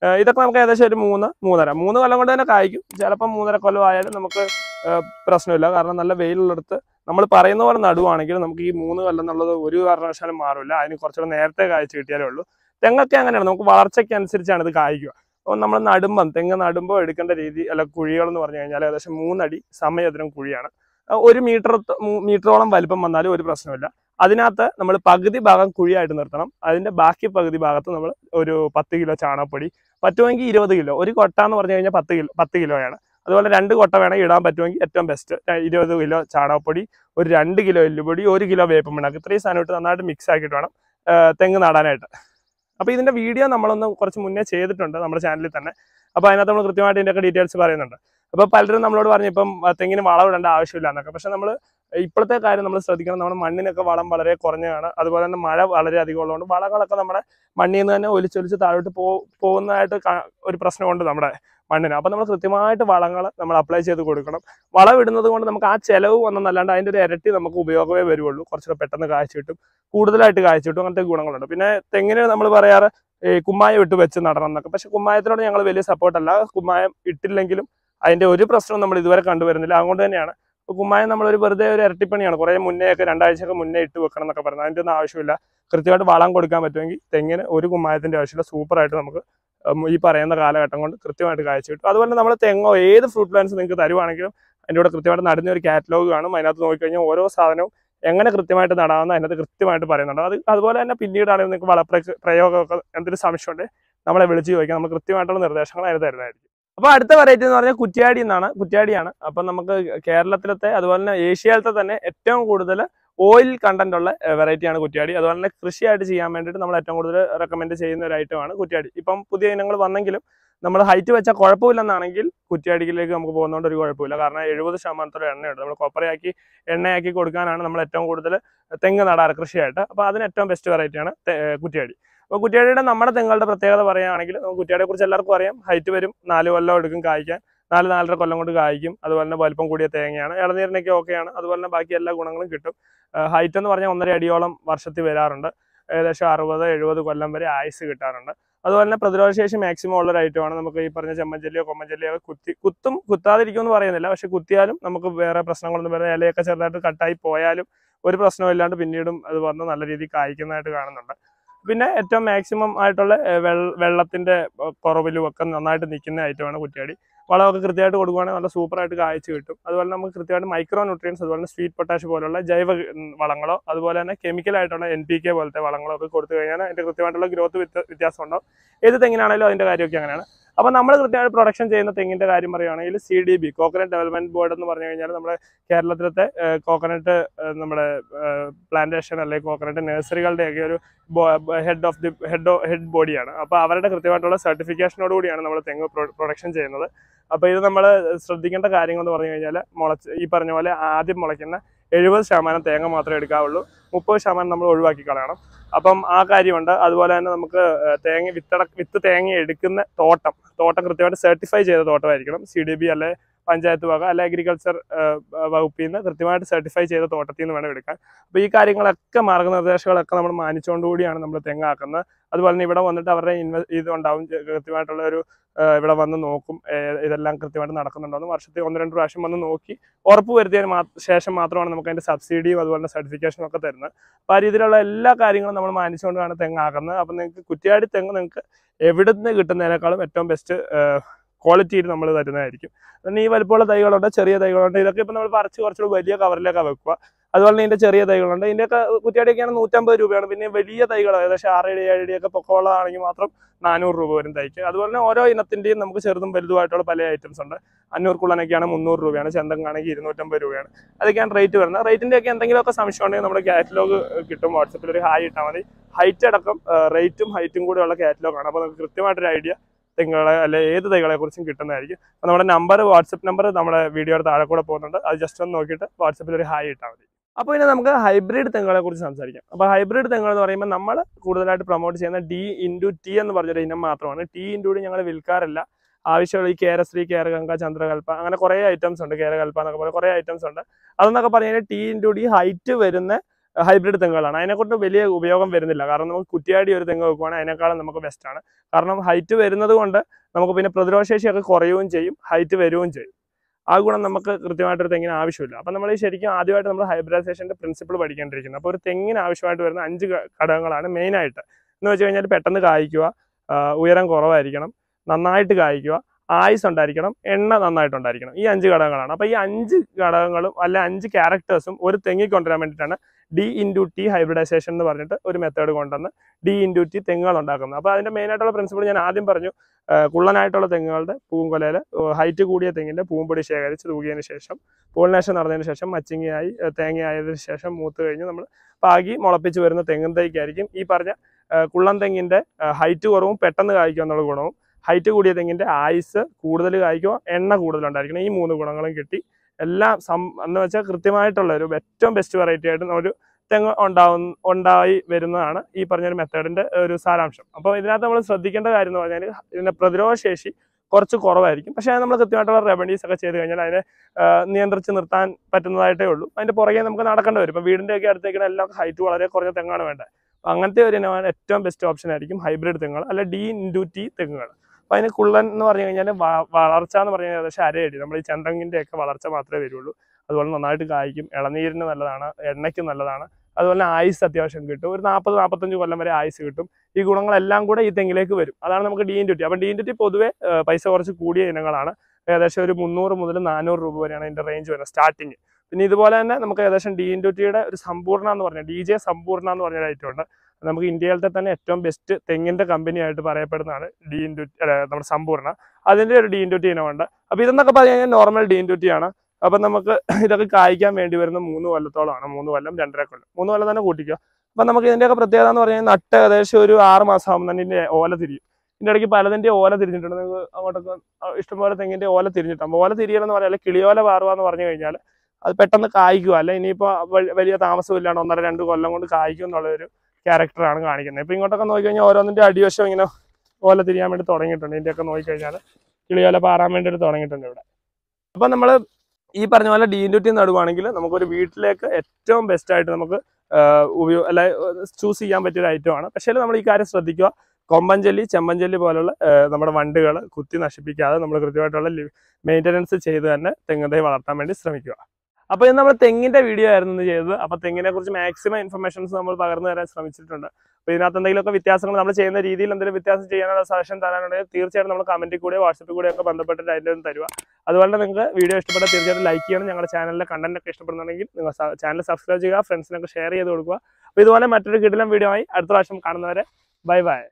Speaker 1: ഏഹ് ഇതൊക്കെ നമുക്ക് ഏകദേശം ഒരു മൂന്ന് മൂന്നര മൂന്ന് കൊല്ലം കൊണ്ട് തന്നെ കായ്ക്കും ചിലപ്പോൾ മൂന്നര കൊല്ലം ആയാലും നമുക്ക് ഏഹ് പ്രശ്നമില്ല കാരണം നല്ല വെയിലുള്ളിടത്ത് നമ്മൾ പറയുന്ന പോലെ നടുവാണെങ്കിൽ നമുക്ക് ഈ മൂന്ന് കൊല്ലം എന്നുള്ളത് ഒരു കാരണവശാലും മാറില്ല അതിന് കുറച്ചുകൂടെ നേരത്തെ കായ്ച്ച് കിട്ടിയാലേ ഉള്ളൂ തെങ്ങൊക്കെ അങ്ങനെയാണ് നമുക്ക് വളർച്ചയ്ക്ക് അനുസരിച്ചാണ് ഇത് കായ്ക്കുക അപ്പോൾ നമ്മൾ നടുമ്പം തെങ്ങ് നടുമ്പോൾ എടുക്കേണ്ട രീതി അല്ല കുഴികൾ എന്ന് പറഞ്ഞു കഴിഞ്ഞാൽ ഏകദേശം മൂന്നടി സമയത്തിനും കുഴിയാണ് ആ ഒരു മീറ്റർ മീറ്ററോളം വലിപ്പം വന്നാലും ഒരു പ്രശ്നമില്ല അതിനകത്ത് നമ്മൾ പകുതി ഭാഗം കുഴിയായിട്ട് നിർത്തണം അതിന്റെ ബാക്കി പകുതി ഭാഗത്ത് നമ്മൾ ഒരു പത്ത് കിലോ ചാണകപ്പൊടി പറ്റുമെങ്കിൽ ഇരുപത് കിലോ ഒരു കൊട്ട എന്ന് പറഞ്ഞു കഴിഞ്ഞാൽ പത്ത് കിലോ പത്ത് കിലോയാണ് അതുപോലെ രണ്ട് കൊട്ട വേണമെങ്കിൽ ഇടാൻ പറ്റുമെങ്കിൽ ഏറ്റവും ബെസ്റ്റ് ഇരുപത് കിലോ ചാണകപ്പൊടി ഒരു രണ്ട് കിലോ എല്ലുപൊടി ഒരു കിലോ വേപ്പം പിണ്ണാക്ക് ഇത്രയും സാധനം ഇട്ട് നന്നായിട്ട് മിക്സ് ആക്കിയിട്ട് വേണം ആ, തെങ്ങ് നടാനായിട്ട് അപ്പോൾ ഇതിന്റെ വീഡിയോ നമ്മളൊന്ന് കുറച്ച് മുന്നേ ചെയ്തിട്ടുണ്ട് നമ്മുടെ ചാനലിൽ തന്നെ അപ്പോൾ അതിനകത്ത് നമ്മൾ കൃത്യമായിട്ട് ഇതിൻ്റെയൊക്കെ ഡീറ്റെയിൽസ് പറയുന്നുണ്ട് അപ്പോൾ പലരും നമ്മളോട് പറഞ്ഞു ഇപ്പം ആ, തെങ്ങിന് വളം ഇടേണ്ട ആവശ്യമില്ല എന്നൊക്കെ പക്ഷെ നമ്മൾ ഇപ്പോഴത്തെ കാര്യം നമ്മൾ ശ്രദ്ധിക്കണം നമ്മുടെ മണ്ണിനൊക്കെ വളം വളരെ കുറഞ്ഞതാണ് അതുപോലെ തന്നെ മഴ വളരെ അധികം ഉള്ളതുകൊണ്ട് വളങ്ങളൊക്കെ നമ്മുടെ മണ്ണിൽ നിന്ന് തന്നെ ഒലിച്ചൊലിച്ച് താഴോട്ട് പോ പോകുന്നതായിട്ട് കാ- ഒരു പ്രശ്നമുണ്ട് നമ്മുടെ മണ്ണിന് അപ്പം നമ്മൾ കൃത്യമായിട്ട് വളങ്ങൾ നമ്മൾ അപ്ലൈ ചെയ്ത് കൊടുക്കണം വളം ഇടുന്നത് കൊണ്ട് നമുക്ക് ആ ചെലവ് വന്നെന്നല്ലാണ്ട് അതിൻ്റെ ഒരു ഇരട്ടി നമുക്ക് ഉപയോഗമേ വരുള്ളൂ കുറച്ചുകൂടെ പെട്ടെന്ന് കാഴ്ച കിട്ടും കൂടുതലായിട്ട് കാഴ്ച കിട്ടും അങ്ങനത്തെ ഗുണങ്ങളുണ്ട് പിന്നെ തെങ്ങിന് നമ്മൾ പറയാറ് ഈ കുമ്മായം ഇട്ട് വെച്ച് നടണം എന്നൊക്കെ പക്ഷെ കുമ്മായത്തിനോട് ഞങ്ങൾ വലിയ സപ്പോർട്ടല്ല കുമ്മായം ഇട്ടില്ലെങ്കിലും അതിന്റെ ഒരു പ്രശ്നവും നമ്മൾ ഇതുവരെ കണ്ടുവരുന്നില്ല അതുകൊണ്ട് തന്നെയാണ് ഇപ്പൊ കുമ്മായം നമ്മളൊരു വെറുതെ ഒരു ഇരട്ടിപ്പണിയാണ് കുറെ മുന്നേ ഒക്കെ രണ്ടാഴ്ചയൊക്കെ മുന്നേ ഇട്ട് വെക്കണം എന്നൊക്കെ പറയുന്നത് അതിന്റെ ഒന്നും ആവശ്യമില്ല കൃത്യമായിട്ട് വളം കൊടുക്കാൻ പറ്റുമെങ്കിൽ തെങ്ങിന് ഒരു കുമ്മായത്തിന്റെ ആവശ്യമില്ല സൂപ്പറായിട്ട് നമുക്ക് ഉം ഈ പറയുന്ന കാലഘട്ടം കൊണ്ട് കൃത്യമായിട്ട് കാഴ്ച കിട്ടും അതുപോലെ നമ്മൾ തെങ്ങോ ഏത് ഫ്രൂട്ട് പ്ലാന്റ്സ് നിങ്ങൾക്ക് തരുവാണെങ്കിലും അതിൻ്റെ കൂടെ കൃത്യമായിട്ട് നടുന്ന ഒരു കാറ്റലോഗ് കാണും അതിനകത്ത് നോക്കിക്കഴിഞ്ഞാൽ ഓരോ സാധനവും എങ്ങനെ കൃത്യമായിട്ട് നടാമെന്ന് അതിനകത്ത് കൃത്യമായിട്ട് പറയുന്നുണ്ട് അത് അതുപോലെ തന്നെ പിന്നീടാണെങ്കിൽ നിങ്ങൾക്ക് വളപ്രയ പ്രയോഗമൊക്കെ എന്തൊരു സംശയമുണ്ട് നമ്മളെ വിളിച്ച് ചോദിക്കാം നമുക്ക് കൃത്യമായിട്ടുള്ള നിർദ്ദേശങ്ങൾ അതിന് തരുന്നതായിരിക്കും അപ്പോൾ അടുത്ത വെറൈറ്റി എന്ന് പറഞ്ഞാൽ കുറ്റ്യാടി എന്നാണ് കുറ്റ്യാടിയാണ് അപ്പം നമുക്ക് കേരളത്തിലത്തെ അതുപോലെ തന്നെ ഏഷ്യയിലത്തെ തന്നെ ഏറ്റവും കൂടുതൽ ഓയിൽ കണ്ടന്റ് ഉള്ള വെറൈറ്റിയാണ് കുറ്റ്യാടി അതുപോലെ തന്നെ കൃഷിയായിട്ട് ചെയ്യാൻ വേണ്ടിയിട്ട് നമ്മൾ ഏറ്റവും കൂടുതൽ റെക്കമെൻഡ് ചെയ്യുന്ന ഒരു ഐറ്റമാണ് കുറ്റ്യാടി ഇപ്പം പുതിയ ഇനങ്ങൾ വന്നെങ്കിലും നമ്മൾ ഹൈറ്റ് വെച്ചാൽ കുഴപ്പമില്ലെന്നാണെങ്കിൽ കുറ്റ്യാടിയിലേക്ക് നമുക്ക് പോകുന്നതുകൊണ്ട് ഒരു കുഴപ്പമില്ല കാരണം എഴുപത് ശതമാനത്തോളം എണ്ണയുണ്ട് നമ്മൾ കൊപ്പറയാക്കി എണ്ണയാക്കി കൊടുക്കാനാണ് നമ്മൾ ഏറ്റവും കൂടുതൽ തെങ്ങ് നടാറ് കൃഷിയായിട്ട് അപ്പോൾ അതിന് ഏറ്റവും ബെസ്റ്റ് വെറൈറ്റിയാണ് കുറ്റ്യാടി അപ്പോൾ കുറ്റ്യാടിയുടെ നമ്മുടെ തെങ്ങുകളുടെ പ്രത്യേകത പറയുകയാണെങ്കിൽ നമുക്ക് കുറ്റ്യാടിയെ കുറിച്ച് എല്ലാവർക്കും അറിയാം ഹൈറ്റ് വരും നാല് കൊല്ലം എടുക്കും കായ്ക്കാൻ നാല് നാലര കൊല്ലം കൊണ്ട് കായ്ക്കും അതുപോലെ തന്നെ വലിപ്പം കൂടിയ തേങ്ങയാണ് ഇളനീരിനൊക്കെ ഓക്കെയാണ് അതുപോലെ തന്നെ ബാക്കി എല്ലാ ഗുണങ്ങളും കിട്ടും ഹൈറ്റ് എന്ന് പറഞ്ഞാൽ ഒന്നര അടിയോളം വർഷത്തിൽ വരാറുണ്ട് ഏകദേശം അറുപത് എഴുപത് കൊല്ലം വരെ ആയുസ് കിട്ടാറുണ്ട് അതുപോലെ തന്നെ പ്രതിരോധശേഷി മാക്സിമം ഉള്ള ഒരു ഐറ്റമാണ് നമുക്ക് ഈ പറഞ്ഞ ചെമ്മഞ്ചല്ലിയോ കൊമ്മഞ്ചല്ലിയോ ഒക്കെ കുത്തി കുത്തും കുത്താതിരിക്കും എന്ന് പറയുന്നില്ല പക്ഷെ കുത്തിയാലും നമുക്ക് വേറെ പ്രശ്നങ്ങളൊന്നും വരുന്ന ഇലയൊക്കെ ചെറുതായിട്ട് കട്ടായി പോയാലും ഒരു പ്രശ്നമില്ലാണ്ട് പിന്നീടും അത് വന്ന് നല്ല രീതിയിൽ കായ്ക്കുന്നതായിട്ട് കാണുന്നുണ്ട് പിന്നെ ഏറ്റവും മാക്സിമം ആയിട്ടുള്ള ഏഹ്, വെള്ള- വെള്ളത്തിന്റെ ഏഹ്, കുറവിലും ഒക്കെ നന്നായിട്ട് നിൽക്കുന്ന ഐറ്റമാണ് കുറ്റിയാടി വളമൊക്കെ കൃത്യമായിട്ട് കൊടുക്കുകയാണെങ്കിൽ നല്ല സൂപ്പറായിട്ട് കായ്ച്ചു കിട്ടും അതുപോലെ നമുക്ക് കൃത്യമായിട്ട് മൈക്രോ ന്യൂട്രിയൻസ് അതുപോലെ തന്നെ സ്വീറ്റ് പൊട്ടാഷ് പോലുള്ള ജൈവ ഉം, വളങ്ങളോ അതുപോലെ തന്നെ കെമിക്കൽ ആയിട്ടുള്ള എൻ പി കെ പോലത്തെ വളങ്ങളോ ഒക്കെ കൊടുത്തു കഴിഞ്ഞാൽ അതിന്റെ കൃത്യമായിട്ടുള്ള ഗ്രോത്ത് വ്യത്യാസം ഉണ്ടാവും ഏത് തെങ്ങിനാണെങ്കിലും അതിന്റെ കാര്യമൊക്കെ അങ്ങനെയാണ് അപ്പോൾ നമ്മൾ കൃത്യമായിട്ട് പ്രൊഡക്ഷൻ ചെയ്യുന്ന തെങ്ങിന്റെ കാര്യം പറയുകയാണെങ്കിൽ C D B coconut development board എന്ന് പറഞ്ഞു കഴിഞ്ഞാൽ നമ്മുടെ കേരളത്തിലത്തെ കോക്കനട്ട് നമ്മുടെ പ്ലാന്റേഷൻ അല്ലെങ്കിൽ കോക്കനട്ട് നഴ്സറികളുടെയൊക്കെ ഒരു head of the head head ബോഡിയാണ് അപ്പോൾ അവരുടെ കൃത്യമായിട്ടുള്ള സർട്ടിഫിക്കേഷനോട് കൂടിയാണ് നമ്മൾ തെങ്ങ് പ്രൊഡക്ഷൻ ചെയ്യുന്നത് അപ്പോൾ ഇത് നമ്മൾ ശ്രദ്ധിക്കേണ്ട കാര്യങ്ങൾ എന്ന് പറഞ്ഞു കഴിഞ്ഞാൽ മുളച്ച് ഈ പറഞ്ഞ പോലെ ആദ്യം മുളയ്ക്കുന്ന എഴുപത് ശതമാനം തേങ്ങ മാത്രമേ എടുക്കാവുള്ളൂ മുപ്പത് ശതമാനം നമ്മൾ ഒഴിവാക്കി കളയണം അപ്പം ആ കാര്യമുണ്ട് അതുപോലെ തന്നെ നമുക്ക് ഏഹ്, തേങ്ങ വിത്തട വിത്ത് തേങ്ങ എടുക്കുന്ന തോട്ടം തോട്ടം കൃത്യമായിട്ട് സർട്ടിഫൈ ചെയ്ത തോട്ടമായിരിക്കണം സി ഡി ബി അല്ലെ പഞ്ചായത്ത് വക അല്ലെ അഗ്രികൾച്ചർ വകുപ്പിൽ നിന്ന് കൃത്യമായിട്ട് സർട്ടിഫൈ ചെയ്ത തോട്ടത്തിൽ നിന്ന് വേണം എടുക്കാൻ അപ്പോൾ ഈ കാര്യങ്ങളൊക്കെ മാർഗ്ഗനിർദ്ദേശങ്ങളൊക്കെ നമ്മൾ മാനിച്ചുകൊണ്ടുകൂടിയാണ് നമ്മൾ തെങ്ങാക്കുന്നത് അതുപോലെ തന്നെ ഇവിടെ വന്നിട്ട് അവരുടെ ഇൻവെ ഇതുണ്ടാവും ചെ- കൃത്യമായിട്ടുള്ള ഒരു ഏഹ്, ഇവിടെ വന്ന് നോക്കും ഏഹ്, ഇതെല്ലാം കൃത്യമായിട്ട് നടക്കുന്നുണ്ടോ എന്ന് വർഷത്തിൽ ഒന്ന് രണ്ട് പ്രാവശ്യം വന്ന് നോക്കി ഉറപ്പ് വരുത്തിയതിന് മാ- ശേഷം മാത്രമാണ് നമുക്ക് അതിന്റെ സബ്സിഡിയും അതുപോലെ തന്നെ സർട്ടിഫിക്കേഷനും ഒക്കെ തരുന്നത് അപ്പോൾ ആ രീതിയിലുള്ള എല്ലാ കാര്യങ്ങളും നമ്മൾ മാനിച്ചുകൊണ്ടാണ് തെങ്ങാക്കുന്നത് അപ്പം നിങ്ങൾക്ക് കുറ്റിയാടി തെങ്ങ് നിങ്ങൾക്ക് എവിടെ നിന്ന് കിട്ടുന്നതിനേക്കാളും ഏറ്റവും ബെസ്റ്റ് ക്വാളിറ്റിയിൽ നമ്മൾ തരുന്നതായിരിക്കും പിന്നെ ഈ വലുപ്പമുള്ള തൈകളുണ്ട് ചെറിയ തൈകളുണ്ട് ഇതൊക്കെ ഇപ്പം നമ്മൾ പറിച്ച് കുറച്ചുകൂടി വലിയ കവറിലൊക്കെ വെക്കുക അതുപോലെ തന്നെ ഇതിന്റെ ചെറിയ തൈകളുണ്ട് ഇതിന്റെയൊക്കെ കുറ്റിയാടിയൊക്കെയാണ് നൂറ്റമ്പത് രൂപയാണ് പിന്നെ വലിയ തൈകൾ ഏകദേശം ആറടി ഏഴടി ഒക്കെ പൊക്കമുള്ളതാണെങ്കിൽ മാത്രം നാനൂറ് രൂപ വരും തൈക്ക് അതുപോലെ തന്നെ ഓരോ ഇനത്തിന്റെയും നമുക്ക് ചെറുതും വലുതുമായിട്ടുള്ള പല ഐറ്റംസ് ഉണ്ട് അഞ്ഞൂറ് കുള്ളനൊക്കെയാണ് മുന്നൂറ് രൂപയാണ് ചന്തങ്ങാണെങ്കിൽ ഇരുന്നൂറ്റമ്പത് രൂപയാണ് അതൊക്കെയാണ് റേറ്റ് വരുന്നത് റേറ്റിന്റെ ഒക്കെ എന്തെങ്കിലുമൊക്കെ സംശയം ഉണ്ടെങ്കിൽ നമ്മുടെ കാറ്റലോഗ് കിട്ടും വാട്സപ്പിൽ ഒരു ഹായ് ഇട്ടാൽ മതി ഹൈറ്റ് അടക്കം റേറ്റും ഹൈറ്റും കൂടെയുള്ള കാറ്റലോഗ് ആണ് അപ്പോൾ നമുക്ക് കൃത്യമായിട്ടൊരു ഐഡിയ തെങ്ങുകളെ അല്ലെ ഏത് തൈകളെ കുറിച്ചും കിട്ടുന്നതായിരിക്കും അപ്പോൾ നമ്മുടെ നമ്പർ വാട്സപ്പ് നമ്പർ നമ്മുടെ വീഡിയോയുടെ താഴെ കൂടെ പോകുന്നുണ്ട് അത് ജസ്റ്റ് ഒന്ന് നോക്കിയിട്ട് വാട്സപ്പിൽ ഒരു ഹായ് ഇട്ടാൽ മതി അപ്പോൾ ഇനി നമുക്ക് ഹൈബ്രിഡ് തെങ്ങുകളെ കുറിച്ച് സംസാരിക്കാം അപ്പോൾ ഹൈബ്രിഡ് തെങ്ങുകൾ എന്ന് പറയുമ്പോൾ നമ്മൾ കൂടുതലായിട്ട് പ്രൊമോട്ട് ചെയ്യുന്ന ഡി ഇൻറ്റു ടി എന്ന് പറഞ്ഞൊരു ഇനം മാത്രമാണ് ടി ഇൻറ്റു ഡി ഞങ്ങൾ വിൽക്കാറില്ല ആവശ്യമുള്ള ഈ കേരശ്രീ കേരഗംഗ ചന്ദ്രകൽപ്പ അങ്ങനെ കുറേ ഐറ്റംസ് ഉണ്ട് കേരകൽപ്പ എന്നൊക്കെ പറയുന്ന കുറേ ഐറ്റംസ് ഉണ്ട് അതെന്നൊക്കെ പറഞ്ഞു കഴിഞ്ഞാൽ ടി ഇൻറ്റു ഡി ഹൈറ്റ് വരുന്ന ഹൈബ്രിഡ് തെങ്ങുകളാണ് അതിനെക്കൊണ്ട് വലിയ ഉപയോഗം വരുന്നില്ല കാരണം നമുക്ക് കുറ്റിയാടി ഒരു തെങ്ങ് വെക്കുവാണെങ്കിൽ അതിനേക്കാളും നമുക്ക് ബെസ്റ്റ് ആണ് കാരണം ഹൈറ്റ് വരുന്നത് കൊണ്ട് നമുക്ക് പിന്നെ പ്രതിരോധശേഷിയൊക്കെ കുറയുകയും ചെയ്യും ഹൈറ്റ് വരികയും ചെയ്യും ആ ഗുണം നമുക്ക് കൃത്യമായിട്ടൊരു തെങ്ങിന് ആവശ്യമില്ല അപ്പം നമ്മൾ ഈ ശരിക്കും ആദ്യമായിട്ട് നമ്മൾ ഹൈബ്രിഡൈസേഷൻ്റെ പ്രിൻസിപ്പിൾ പഠിക്കേണ്ടിയിരിക്കുന്നത് അപ്പോൾ ഒരു തെങ്ങിന് ആവശ്യമായിട്ട് വരുന്ന അഞ്ച് ഘ- ഘടകങ്ങളാണ് മെയിനായിട്ട് എന്ന് വെച്ച് കഴിഞ്ഞാൽ പെട്ടെന്ന് കായ്ക്കുക ആ, ഉയരം കുറവായിരിക്കണം നന്നായിട്ട് കായ്ക്കുക ആയുസ് ഉണ്ടായിരിക്കണം എണ്ണ നന്നായിട്ടുണ്ടായിരിക്കണം ഈ അഞ്ച് ഘടകങ്ങളാണ് അപ്പോൾ ഈ അഞ്ച് ഘടകങ്ങളും അല്ലെ അഞ്ച് ക്യാരക്ടേഴ്സും ഒരു തെങ്ങി കൊണ്ടുവരാൻ വേണ്ടിയിട്ടാണ് ഡി ഇൻറ്റു ടി ഹൈബ്രിഡൈസേഷൻ എന്ന് പറഞ്ഞിട്ട് ഒരു മെത്തേഡ് കൊണ്ടുവന്ന് ഡി ഇൻറ്റു ടി തെങ്ങുകൾ ഉണ്ടാക്കുന്നത് അപ്പോൾ അതിൻ്റെ മെയിനായിട്ടുള്ള പ്രിൻസിപ്പിൾ ഞാൻ ആദ്യം പറഞ്ഞു ആ, കുള്ളനായിട്ടുള്ള തെങ്ങുകളുടെ പൂങ്കൊലയിൽ ഹൈറ്റ് കൂടിയ തെങ്ങിൻ്റെ പൂമ്പൊടി ശേഖരിച്ച് തൂകിയതിന് ശേഷം പോളിനേഷൻ നടന്നതിന് ശേഷം മച്ചിങ്ങയായി ആ, തേങ്ങയായതിനു ശേഷം മൂത്ത് കഴിഞ്ഞ് നമ്മൾ പാകി മുളപ്പിച്ച് വരുന്ന തെങ്ങും തൈക്കായിരിക്കും ഈ പറഞ്ഞ ആ, കുള്ളൻ തെങ്ങിൻ്റെ ഹൈറ്റ് കുറവും പെട്ടെന്ന് കായ്ക്കുക എന്നുള്ള ഗുണവും ഹൈറ്റ് കൂടിയ തെങ്ങിൻ്റെ ആയുസ് കൂടുതൽ കായ്ക്കുക എണ്ണ കൂടുതലുണ്ടായിരിക്കണം ഈ മൂന്ന് ഗുണങ്ങളും കിട്ടി എല്ലാം സം എന്ന് വെച്ചാൽ കൃത്യമായിട്ടുള്ള ഒരു ഏറ്റവും ബെസ്റ്റ് വെറൈറ്റി ആയിട്ട് ഒരു തെങ്ങ് ഉണ്ടാവുന്ന ഉണ്ടായി വരുന്നതാണ് ഈ പറഞ്ഞൊരു മെത്തേഡിന്റെ ഒരു സാരാംശം അപ്പോൾ ഇതിനകത്ത് നമ്മൾ ശ്രദ്ധിക്കേണ്ട കാര്യം എന്ന് പറഞ്ഞാൽ ഇതിന്റെ പ്രതിരോധ ശേഷി കുറച്ച് കുറവായിരിക്കും പക്ഷേ നമ്മൾ കൃത്യമായിട്ടുള്ള റെമഡീസ് ഒക്കെ ചെയ്ത് കഴിഞ്ഞാൽ അതിനെ ആ, നിയന്ത്രിച്ച് നിർത്താൻ പറ്റുന്നതായിട്ടേ ഉള്ളൂ അതിന്റെ പുറകെ നമുക്ക് നടക്കേണ്ടി വരും ഇപ്പം വീടിന്റെ ഒക്കെ അടുത്തേക്ക് എല്ലാം ഹൈറ്റ് വളരെ കുറഞ്ഞ തെങ്ങാണ് വേണ്ടത് അപ്പൊ അങ്ങനത്തെ ഒരു ഇനമാണ് ഏറ്റവും ബെസ്റ്റ് ഓപ്ഷൻ ആയിരിക്കും ഹൈബ്രിഡ് തെങ്ങുകൾ അല്ല ഡി ഇൻഡു ടി തെങ്ങുകൾ അപ്പൊ അതിന് കുള്ളൻ എന്ന് പറഞ്ഞു കഴിഞ്ഞാൽ വളർച്ച എന്ന് പറഞ്ഞാൽ ഏകദേശം അരയടി നമ്മൾ ഈ ചെന്തങ്ങിന്റെ ഒക്കെ വളർച്ച മാത്രമേ വരുള്ളൂ അതുപോലെ നന്നായിട്ട് കായ്ക്കും ഇളനീരിന് നല്ലതാണ് എണ്ണയ്ക്ക് നല്ലതാണ് അതുപോലെ ആയുസ് അത്യാവശ്യം കിട്ടും ഒരു നാൽപ്പത് നാൽപ്പത്തഞ്ച് കൊല്ലം വരെ ആയുസ് കിട്ടും ഈ ഗുണങ്ങളെല്ലാം കൂടെ ഈ തെങ്ങിലേക്ക് വരും അതാണ് നമുക്ക് ഡി ഇൻഡു ടി അപ്പം ഡി ഇൻഡു ടി പൊതുവെ ആ, പൈസ കുറച്ച് കൂടിയ ഇനങ്ങളാണ് ഏകദേശം ഒരു മുന്നൂറ് മുതൽ നാനൂറ് രൂപ വരെയാണ് ഇതിന്റെ റേഞ്ച് വരുന്നത് സ്റ്റാർട്ടിങ് പിന്നെ ഇതുപോലെ തന്നെ നമുക്ക് ഏകദേശം ഡി ഇൻഡു ടിയുടെ ഒരു സമ്പൂർണ്ണ എന്ന് പറഞ്ഞ ഡി ജെ സമ്പൂർണ്ണ എന്ന് പറഞ്ഞ ഐറ്റം ഉണ്ട് നമുക്ക് ഇന്ത്യയിലത്തെ തന്നെ ഏറ്റവും ബെസ്റ്റ് തെങ്ങിന്റെ കമ്പനി ആയിട്ട് പറയപ്പെടുന്നതാണ് ഡി ഇൻഡു നമ്മുടെ സമ്പൂർണ്ണ അതിന്റെ ഒരു ഡി ഇൻഡു ടി ഇനമുണ്ട് അപ്പൊ ഇതെന്നൊക്കെ പറഞ്ഞു കഴിഞ്ഞാൽ നോർമൽ ഡി ഇൻഡു ടി ആണ് അപ്പൊ നമുക്ക് ഇതൊക്കെ കായ്ക്കാൻ വേണ്ടി വരുന്ന മൂന്ന് കൊല്ലത്തോളമാണ് മൂന്ന് കൊല്ലം രണ്ടര കൊല്ലം മൂന്ന് കൊല്ലം തന്നെ കൂട്ടിക്കുക അപ്പൊ നമുക്ക് ഇതിന്റെയൊക്കെ പ്രത്യേകത എന്ന് പറഞ്ഞു കഴിഞ്ഞാൽ നട്ട് ഏകദേശം ഒരു ആറ് മാസം ആകുമ്പോൾ തന്നെ ഇതിന്റെ ഓല തിരിയും ഇതിന്റെ ഇടയ്ക്ക് പലതിന്റെ ഓല തിരിഞ്ഞിട്ടുണ്ട് നിങ്ങൾക്ക് അങ്ങോട്ടൊക്കെ ഇഷ്ടംപോലെ തെങ്ങിന്റെ ഓല തിരിഞ്ഞിട്ടുണ്ട് ഓല തിരിയലെന്ന് പറഞ്ഞാൽ കിളിയോല പാറുക എന്ന് പറഞ്ഞു കഴിഞ്ഞാൽ അത് പെട്ടെന്ന് കായ്ക്കുക അല്ല ഇനിയിപ്പോൾ വലിയ താമസമില്ലാണ്ട് ഒന്നര രണ്ട് കൊല്ലം കൊണ്ട് കായ്ക്കും എന്നുള്ള ഒരു ക്യാരക്ടറാണ് കാണിക്കുന്നത് ഇപ്പൊ ഇങ്ങോട്ടൊക്കെ നോക്കിക്കഴിഞ്ഞാൽ ഓരോന്നിന്റെ അടിവശം ഇങ്ങനെ ഓല തിരിയാൻ വേണ്ടി തുടങ്ങിയിട്ടുണ്ട് ഇതിന്റെയൊക്കെ നോക്കിക്കഴിഞ്ഞാൽ കിളിയോല പാറാൻ വേണ്ടിയിട്ട് തുടങ്ങിയിട്ടുണ്ട് ഇവിടെ അപ്പൊ നമ്മൾ ഈ പറഞ്ഞ പോലെ ഡീൻഡ്യൂട്ടി നടുവാണെങ്കിൽ നമുക്കൊരു വീട്ടിലേക്ക് ഏറ്റവും ബെസ്റ്റ് ആയിട്ട് നമുക്ക് ഉപയോഗ അല്ല ചൂസ് ചെയ്യാൻ പറ്റിയ ഒരു ഐറ്റമാണ് പക്ഷേ നമ്മൾ ഈ കാര്യം ശ്രദ്ധിക്കുക കൊമ്പഞ്ചല്ലി ചെമ്മഞ്ചല്ലി പോലുള്ള ആ, നമ്മുടെ വണ്ടുകൾ കുത്തി നശിപ്പിക്കാതെ നമ്മൾ കൃത്യമായിട്ടുള്ള മെയിൻ്റനൻസ് ചെയ്ത് തന്നെ തെങ്ങ് തൈ വളർത്താൻ വേണ്ടി ശ്രമിക്കുക അപ്പോൾ ഇത് നമ്മൾ തെങ്ങിന്റെ വീഡിയോ ആയിരുന്നു ഇന്ന് ചെയ്തത് അപ്പോൾ തെങ്ങിനെ കുറിച്ച് മാക്സിമം ഇൻഫർമേഷൻസ് നമ്മൾ പകർന്നു തരാൻ ശ്രമിച്ചിട്ടുണ്ട് അപ്പോൾ ഇതിനകത്ത് എന്തെങ്കിലുമൊക്കെ വ്യത്യാസങ്ങൾ നമ്മൾ ചെയ്യുന്ന രീതിയിൽ എന്തെങ്കിലും വ്യത്യാസം ചെയ്യാനുള്ള സജഷൻ തരാനുണ്ടെങ്കിൽ തീർച്ചയായിട്ടും നമ്മൾ കമന്റിൽ കൂടെ വാട്സപ്പിൽ കൂടെ ഒക്കെ ബന്ധപ്പെട്ടിട്ട് അതിൻ്റെ ഒന്ന് തരുക അതുപോലെ തന്നെ നിങ്ങൾക്ക് വീഡിയോ ഇഷ്ടപ്പെട്ടാൽ തീർച്ചയായിട്ടും ലൈക്ക് ചെയ്യണം ഞങ്ങളുടെ ചാനലിലെ കണ്ടന്റ് ഒക്കെ ഇഷ്ടപ്പെടുന്നുണ്ടെങ്കിൽ നിങ്ങൾ ചാനൽ സബ്സ്ക്രൈബ് ചെയ്യുക ഫ്രണ്ട്സിനൊക്കെ ഷെയർ ചെയ്ത് കൊടുക്കുക അപ്പോൾ ഇതുപോലെ മറ്റൊരു കിടിലം വീഡിയോ ആയി അടുത്ത പ്രാവശ്യം കാണുന്നവരെ ബൈ ബൈ